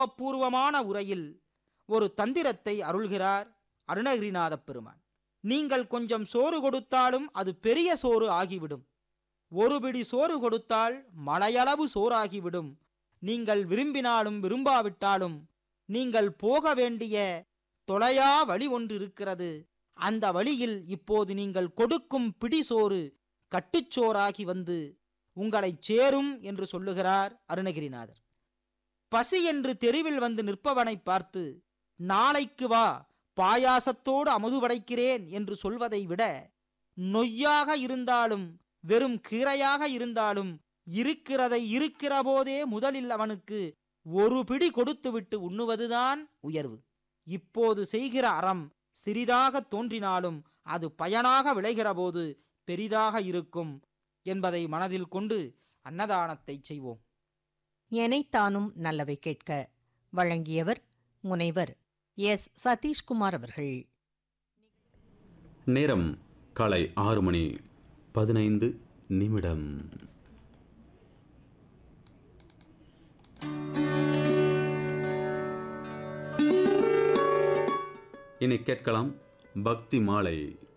பூர்வமான உரையில் ஒரு தந்திரத்தை அருள்கிறார் அருணகிரிநாதப் பெருமான் நீங்கள் கொஞ்சம் சோறு கொடுத்தாலும் அது பெரிய சோறு ஆகிவிடும் ஒரு பிடி சோறு கொடுத்தால் மலையளவு சோறாகிவிடும் நீங்கள் விரும்பினாலும் விரும்பாவிட்டாலும் நீங்கள் போக வேண்டிய தொலையா வழி ஒன்று இருக்கிறது அந்த வழியில் இப்போது நீங்கள் கொடுக்கும் பிடி சோறு கட்டுச்சோறாகி வந்து உங்களைச் சேரும் என்று சொல்லுகிறார் அருணகிரிநாதர் பசி என்று தெருவில் வந்து நிற்பவனை பார்த்து நாளைக்கு வா பாயாசத்தோடு அமுது படைக்கிறேன் என்று சொல்வதை விட நொய்யாக இருந்தாலும் வெறும் கீரையாக இருந்தாலும் இருக்கிறதை இருக்கிற போதே முதலில் அவனுக்கு ஒரு பிடி கொடுத்துவிட்டு உண்ணுவதுதான் உயர்வு இப்போது செய்கிற அறம் சிறிதாக தோன்றினாலும் அது பயனாக விளைகிற போது பெரிதாக இருக்கும் என்பதை மனதில் கொண்டு அன்னதானத்தை செய்வோம் எனைத்தானும் நல்லவை கேட்க வழங்கியவர் முனைவர் எஸ் சதீஷ்குமார் அவர்கள் நேரம் காலை ஆறு மணி பதினைந்து நிமிடம் இனி கேட்கலாம் பக்தி மாலை